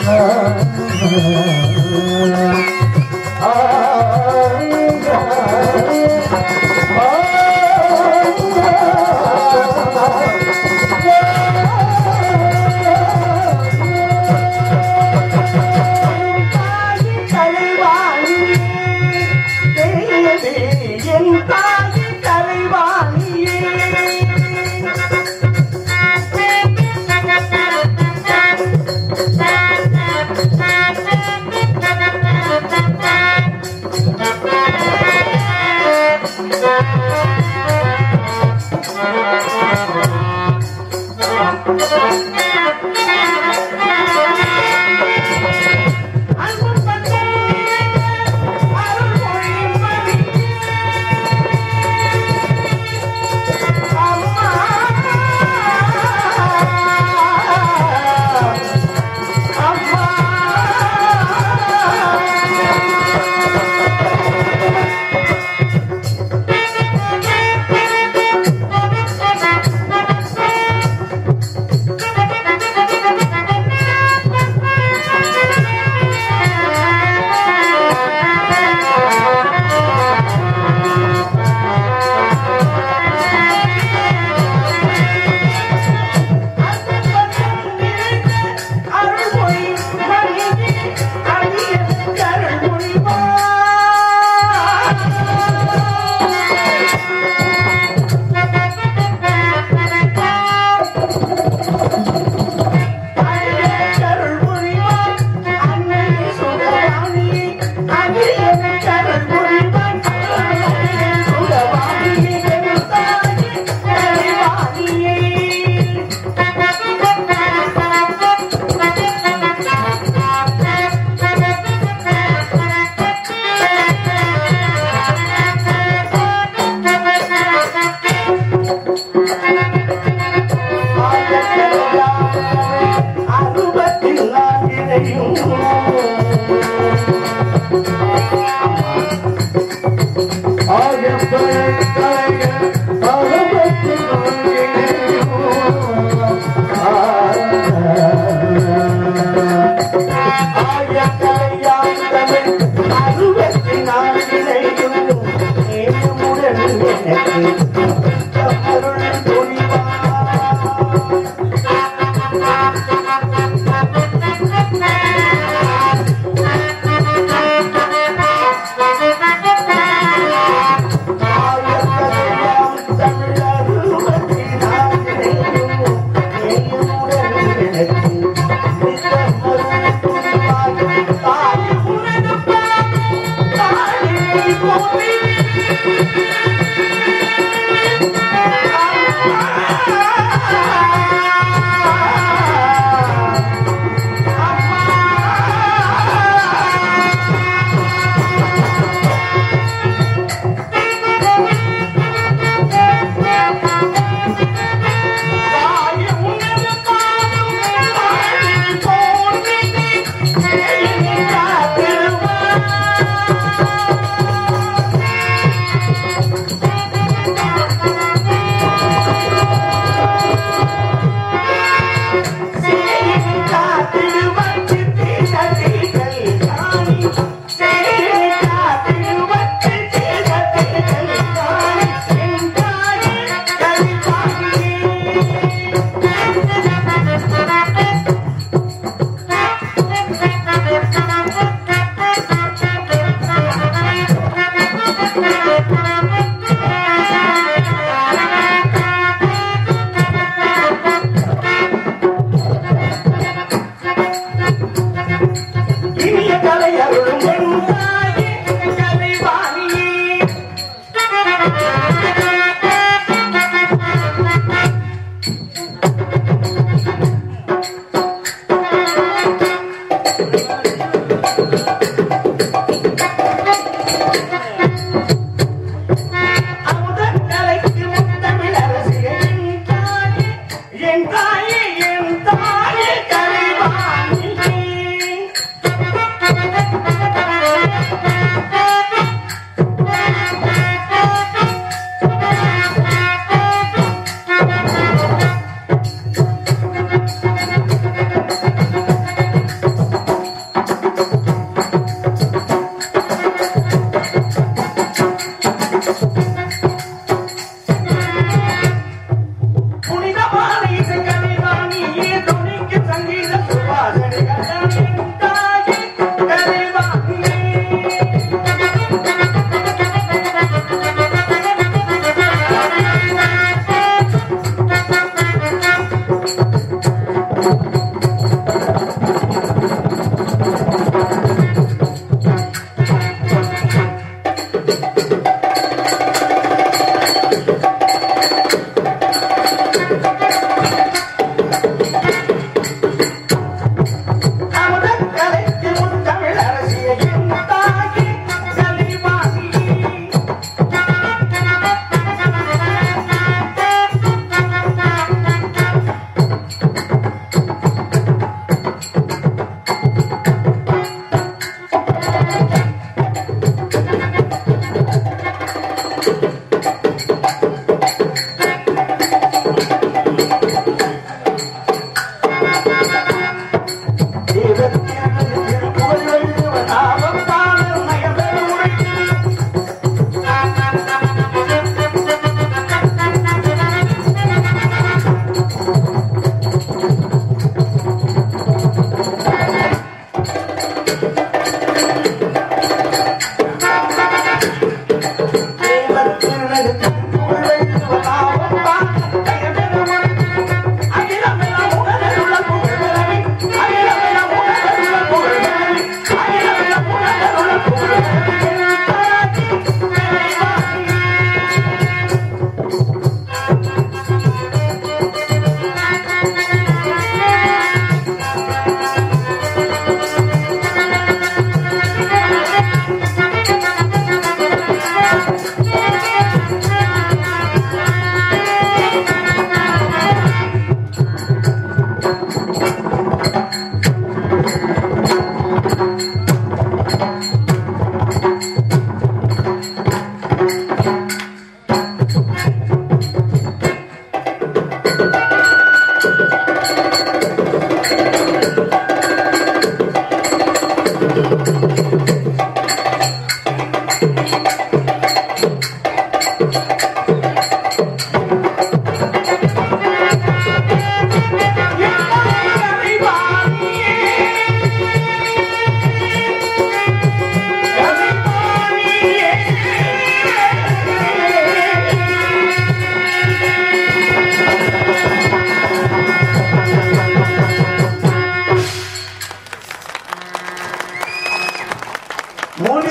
என் தாய் தலைவாணியே அறுபத்தில் நான்கினையும் அறுபத்தி நான்கினையும் நேமுடன் எனக்கு அருள் பொழிவார் இனிய கலை அருளும் என்னாயே கலைவாணியே அமுதக் கலைக்கு முத்தமிழ் அரசியே என் தாயே, என் தாயே என் தாயே கலைவாணியே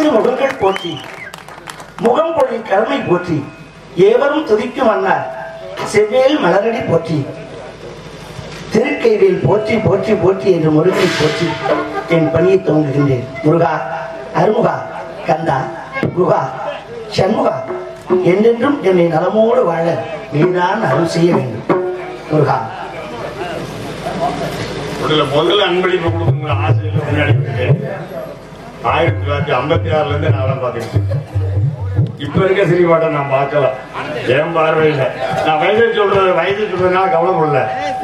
ஆறு முகங்கள் போற்றி முகம் பொழி கருமை போற்றி ஏவரும் துதிக்கும் அண்ணார் செவ்வேல் மலரடி போற்றி திருக்கைவேல் போற்றி போற்றி போற்றி என்று முருகனை போற்றி என் பணியை துவங்குகின்றேன் முருகா அருமுகா கந்தா குகா சண்முகா என்றென்றும் என்னை நலமோடு வாழ நீதான் அருள் செய்ய வேண்டும் முருகா முதல்ல முதல்ல அன்பளிப்பு கொடுக்குங்கிற ஆசையில முன்னாடி வந்துட்டேன். ஆயிரத்தி தொள்ளாயிரத்தி ஐம்பத்தி ஆறுல இருந்து நான் பார்த்துக்கிட்டு இருக்கேன். இப்ப இருக்க சினிமாட்டை நான் பார்க்கல என் பார்வையில் நான் வயசு சொல்றது வயசு சொல்றதுனால கவலைப்படல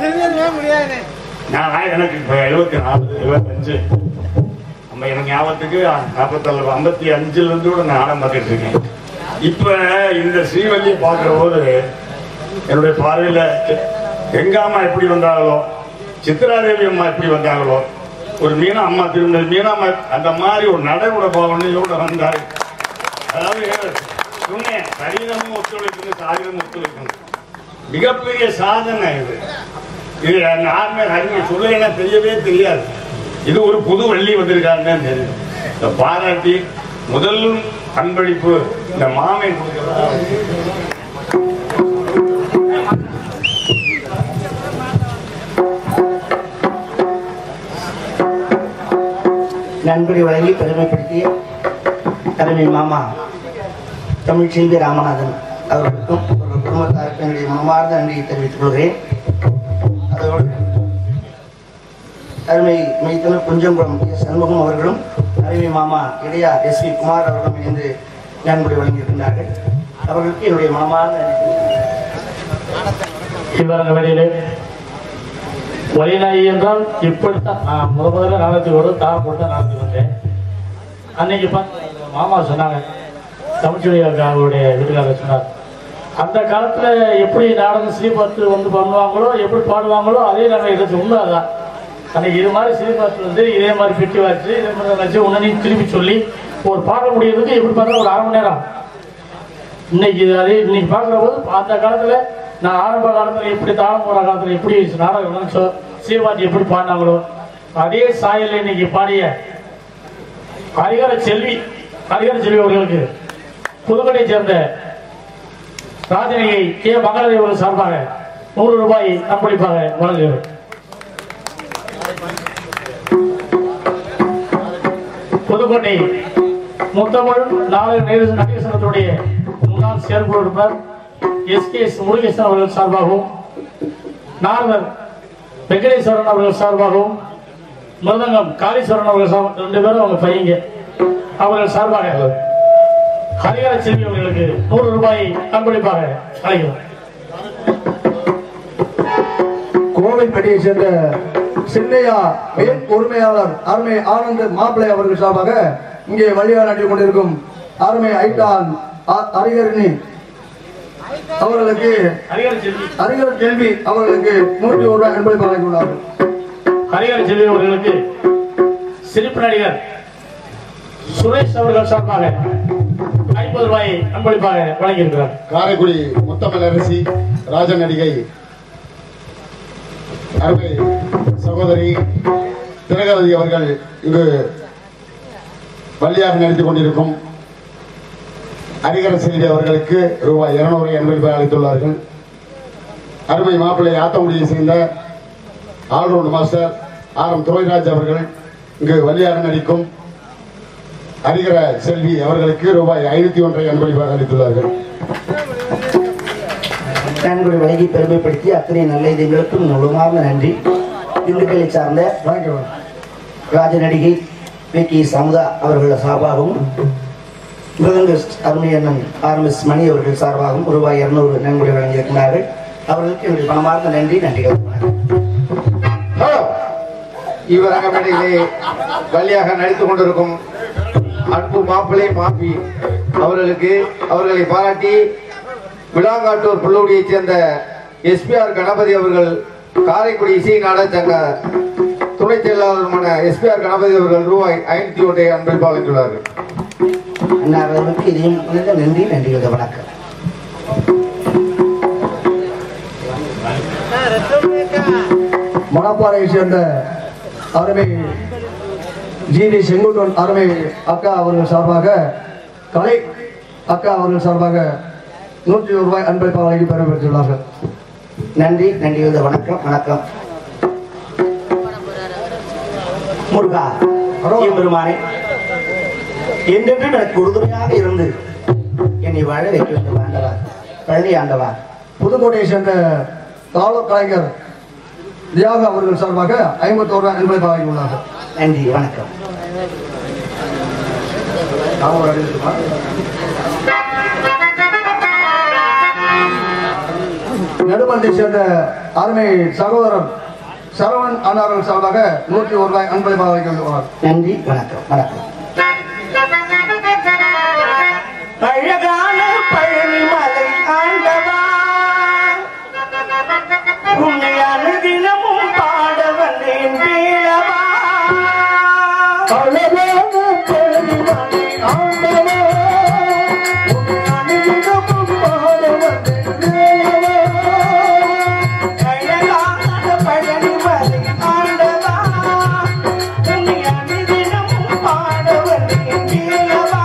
நான் ஆ- எனக்கு இப்ப எழுபத்தி நாலு எழுபத்தஞ்சு நம்ம எனக்கு ஞாபகத்துக்கு நாற்பத்தி ஐம்பத்தி அஞ்சுல இருந்து கூட நான் ஆடம் பார்த்துட்டு இருக்கேன் இப்ப இந்த ஸ்ரீவல்லியை பார்க்கிற போது என்னுடைய பார்வையில எங்க அம்மா எப்படி வந்தாங்களோ சித்ராதேவி அம்மா எப்படி வந்தாங்களோ ஒரு மீனா அம்மா திரும்ப மீனா அம்மா அந்த மாதிரி ஒரு நடைமுறை பாவனையோட வந்தாரு அதாவது சொன்னேன் சரீரமும் ஒத்துழைக்கணும் சாரீரமும் ஒத்துழைக்கணும் மிகப்பெரிய சாதனை இது இது யாருமே அறிஞர் சொல்லுங்கன்னா தெரியவே தெரியாது இது ஒரு புது வள்ளி வந்திருக்காங்கன்னு தெரியும் இந்த பாராட்டி முதல் அன்பளிப்பு இந்த மாமை கொடுக்கிறதா நண்பரை வழங்கி பெருமைப்படுத்திய தலைமை மாமா தமிழ்ச்செல்வி ராமநாதன் அவர்களுக்கும் அவர்கள் குடும்பத்தாருக்கும் என்னுடைய மனமார்ந்த நன்றியை தெரிவித்துக் கொள்கிறேன் அதோடு அருமை மெய்த்தமிழ் குஞ்சங்குளம் எஸ். சண்முகம் அவர்களும் அருமை மாமா இடையா எஸ் வி குமார் அவர்களும் இணைந்து நன்கொடை வழங்கியிருக்கின்றார்கள் அவர்களுக்கு என்னுடைய மனமார்ந்த நன்றி இவரங்க வெளியிலே வழிநாயகி என்றால் இப்படித்தான் நான் முத முதல்ல நானூற்றி ஒரு தார போட்டு நடந்து வந்தேன் அன்னைக்கு பார்த்து மாமா சொன்னாங்க தமிழ்ச்சொலி அவருடைய வீட்டுக்காரர் சொன்னார் அந்த காலத்துல எப்படி நாடகம் ஸ்ரீபாத்து வந்து பண்ணுவாங்களோ எப்படி பாடுவாங்களோ அதே நாங்கள் எடுத்து உண்மை அதான் அன்னைக்கு இது மாதிரி ஸ்ரீபாத்து வந்து இதே மாதிரி பெட்டி வச்சு இதே மாதிரி வச்சு உடனே திருப்பி சொல்லி ஒரு பாட முடியறதுக்கு எப்படி பார்த்தா ஒரு அரை மணி நேரம் இன்னைக்கு இது அதே இன்னைக்கு பார்க்குற போது அந்த காலத்துல நான் ஆரம்ப காலத்துல எப்படி தாளம் போற காலத்துல எப்படி நாடகம் நினைச்சோ சீவாட்டி எப்படி பாடினாங்களோ அதே சாயல்ல இன்னைக்கு பாடிய ஹரிகர செல்வி ஹரிகர செல்வி அவர்களுக்கு புதுக்கடை சேர்ந்த ராஜனிகை கே மங்களதேவி அவர்கள் சார்பாக நூறு ரூபாய் அன்பளிப்பாக வழங்குகிறேன் புதுக்கோட்டை முத்தமிழ் நாடக நேரு- நடிகர் சங்கத்துடைய முன்னாள் செயற்குழு உறுப்பினர் எஸ் கே எஸ் முருகேசன் அவர்கள் சார்பாகவும் நாரதர் வெங்கடேஸ்வரன் அவர்கள் சார்பாகவும் மிருதங்கம் காளீஸ்வரன் அவர்கள் சார்பாக ரெண்டு பேரும் அவங்க பையங்க அவர்கள் சார்பாக ஹரிகர செல்வி அவர்களுக்கு நூறு ரூபாய் அன்பளிப்பாக அழைக்கிறோம் கோவைப்பட்டியை சேர்ந்த சின்னையா மேல் உரிமையாளர் அருமை ஆனந்த் மாப்பிள்ளை அவர்கள் சார்பாக இங்கே வழியாக நடத்தி கொண்டிருக்கும் அருமை ஐட்டான் அ- அரிகரணி அவர்களுக்கு ஹரிகர செல்வி அரிகர் கேள்வி அவர்களுக்கு நூற்றி ஒரு ரூபாய் என்பதை வழங்கியுள்ளார்கள் ஹரிகர செல்வி அவர்களுக்கு சிரிப்பு நடிகர் சுரேஷ் அவர்கள் சார்பாக ஐம்பது ரூபாய் அன்பளிப்பாக வழங்கியிருக்கிறார் காரைக்குடி முத்தமிழ் அரசி ராஜ நடிகை அருமை சகோதரி திலகவதி அவர்கள் இங்கு வள்ளியாக நடித்துக் கொண்டிருக்கும் ஹரிகர செல்வி அவர்களுக்கு ரூபாய் இருநூறு எண்பது ரூபாய் அளித்துள்ளார்கள் அருமை மாப்பிள்ளை ஆத்தங்குடியை சேர்ந்த all round master R M Durairaj அவர்கள் இங்கு வள்ளியாக நடிக்கும் ஹரிகர செல்வி அவர்களுக்கு ரூபாய் ஐநூத்தி ஒன்றை அன்பளிப்பாக அளித்துள்ளார்கள் நன்கொடை வழங்கி பெருமைப்படுத்தி அத்தனை நல்ல இதயங்களுக்கும் முழுமார்ந்த நன்றி திண்டுக்கலை சார்ந்த வணக்கம் ராஜ நடிகை வி கே சமுதா அவர்கள் சார்பாகவும் மிருதங்க அருமை அண்ணன் ஆர் எஸ் மணி அவர்கள் சார்பாகவும் ரூபாய் இருநூறு நன்கொடை வழங்கியிருக்கிறார்கள் அவர்களுக்கு என்னுடைய பணமார்ந்த நன்றி நன்றிகள் ஹலோ இவர் மேடையிலே வழியாக நடித்துக் கொண்டிருக்கும் அன்பு மாப்பிள்ளை மாப்பி அவர்களுக்கு அவர்களை பாராட்டி விளாங்காட்டூர் புல்லூடியைச் சேர்ந்த எஸ்பிஆர் கணபதி அவர்கள் காரைக்குடி இசை நாடக சங்க துணை செயலாளருமான எஸ்பிஆர் கணபதி அவர்கள் ரூபாய் ஐநூத்தி ஒன்றை அன்பளிப்பாக வைத்துள்ளார்கள் அன்னார் அவர்களுக்கு இதையும் மிகுந்த நன்றி நன்றிகள் வணக்கம் மணப்பாறையை சேர்ந்த அருமை ஜிடி செங்குட்டன் அருமை அக்கா அவர்கள் சார்பாக கலை அக்கா அவர்கள் சார்பாக நூற்றி ஒரு ரூபாய் அன்பளிப்பாக வழங்கி பெறப்பெற்றுள்ளார்கள் நன்றி நன்றி வந்து வணக்கம் வணக்கம் முருகா பெருமானே என்றென்றும் எனக்கு உறுதுணையாக இருந்து என்னை வாழ வைக்க வேண்டும் ஆண்டவா பழனி ஆண்டவா புதுக்கோட்டையை சேர்ந்த தாள கலைஞர் தியாக அவர்கள் சார்பாக ஐம்பத்தோரு ரூபாய் அன்பளிப்பாக வழங்கியுள்ளார்கள் நன்றி வணக்கம் நாம ஒரு அடி இருக்குமா? நெடுமந்தை சேர்ந்த அருமை சகோதரர் சரவணன் அண்ணார்கள் சார்பாக நூற்றி ஒரு ரூபாய் அன்பளிப்பாக வழங்கியுள்ளார் நன்றி வணக்கம் வணக்கம் அழகான பழனி மலை ஆண்டவா உன்னை அனுதினமும் பாட வந்தேன் வேளவா அழகான பழனி மலை ஆண்டவா உன்னை அனுதினமும் பாட வந்தேன் வேளவா அழகான பழனி மலை ஆண்டவா உன்னை அனுதினமும் பாட வந்தேன் வேளவா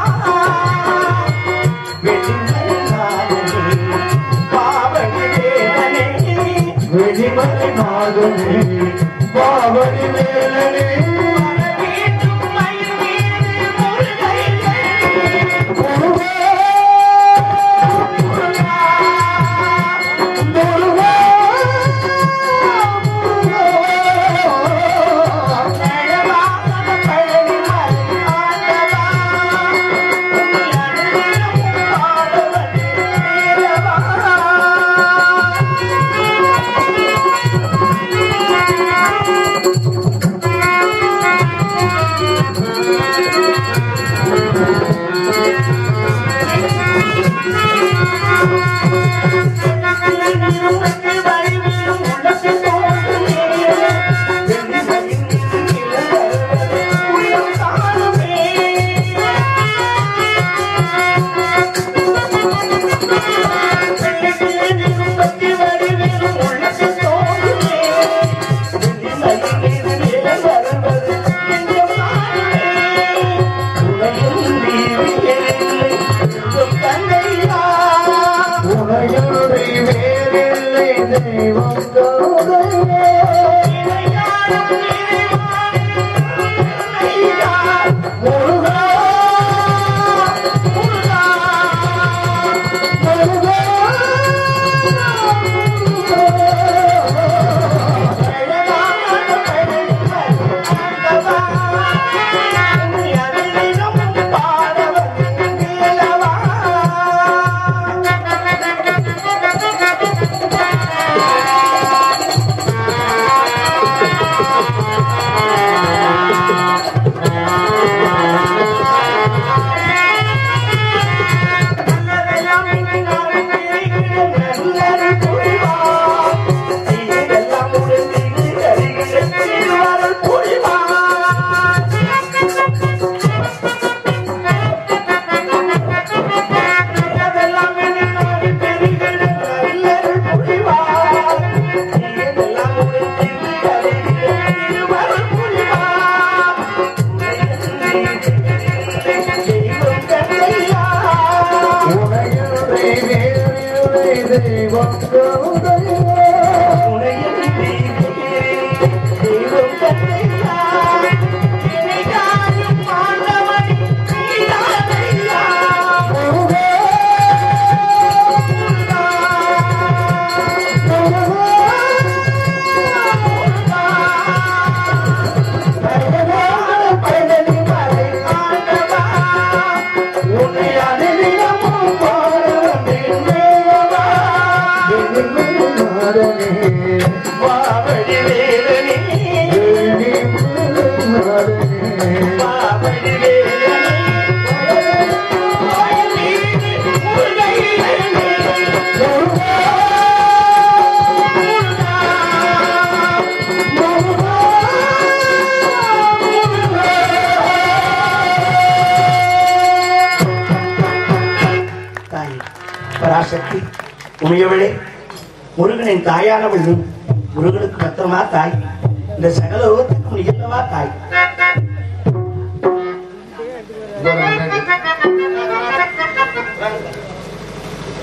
தாய் பராசக்தி உமையவளே முருகனின் தாயானவள் நீ. முருகனுக்கு மொத்தமா தாய் இந்த சகல உலகத்துக்கும் நீ அல்லவா தாய்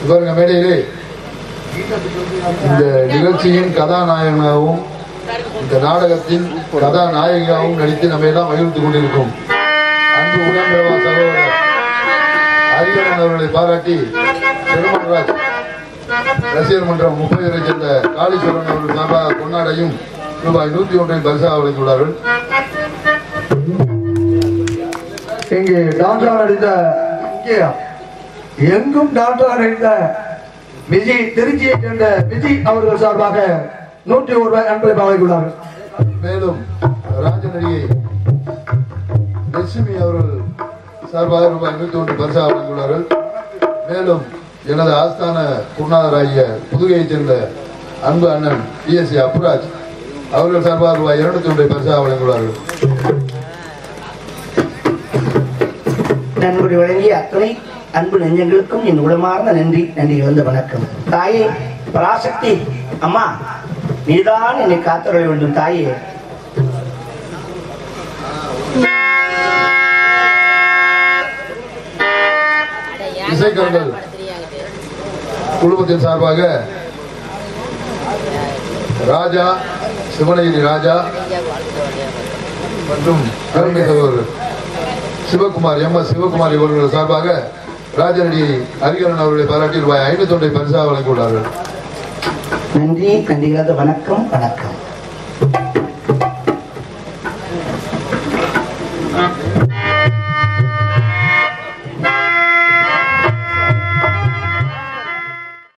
இவருங்க மேடையிலே இந்த நிகழ்ச்சியின் கதாநாயகனாகவும் இந்த நாடகத்தின் கதாநாயகியாகவும் நடித்து நம்ம எல்லாம் மகிழ்ந்து கொண்டிருக்கும் அன்பு உடன்பிறவா சகோதரர் ஹரிகரன் அவர்களை பாராட்டி பெருமன்ராஜ் ரசிகர் மன்றம் முப்பதிரை சேர்ந்த காளீஸ்வரன் அவர்கள் சார்பாக கொண்டாடையும் ரூபாய் நூத்தி ஒன்றை பரிசாக வழங்கியுள்ளார்கள் இங்கே டாக்டர் நடித்த இங்கே எங்கும் டாக்டர் நடித்த விஜய் திருச்சியை சேர்ந்த விஜய் அவர்கள் சார்பாக நூற்றி ஒரு ரூபாய் அன்பளை வழங்கியுள்ளார்கள் மேலும் ராஜநடிகை லட்சுமி அவர்கள் சார்பாக ரூபாய் நூத்தி ஒன்று பரிசாக வழங்கியுள்ளார்கள் மேலும் எனது ஆஸ்தான குருநாதராகிய புதுகையைச் சேர்ந்த அன்பு அண்ணன் பி எஸ் அப்புராஜ் அவர்கள் சார்பாக ரூபாய் இருநூத்தி ஒன்றை பரிசாக வழங்கியுள்ளார்கள் நன்கொடை வழங்கிய அத்தனை அன்பு நெஞ்சங்களுக்கும் என் உளமார்ந்த நன்றி நன்றி கலந்த வணக்கம் தாயே பராசக்தி அம்மா நீதான் என்னை காத்தருள வேண்டும் தாயே இசைக்கரங்கள் குழுமத்தின் சார்பாக ராஜா சிவனகிரி ராஜா மற்றும் அருமை சகோதரர் சிவகுமார் எம் எஸ் சிவகுமார் இவர்கள் சார்பாக ராஜநடி ஹரிகரன் அவர்களை பாராட்டி ரூபாய் ஐநூத்தி ஒன்றை பரிசாக வழங்கியுள்ளார்கள் நன்றி நன்றி கலந்த வணக்கம் வணக்கம்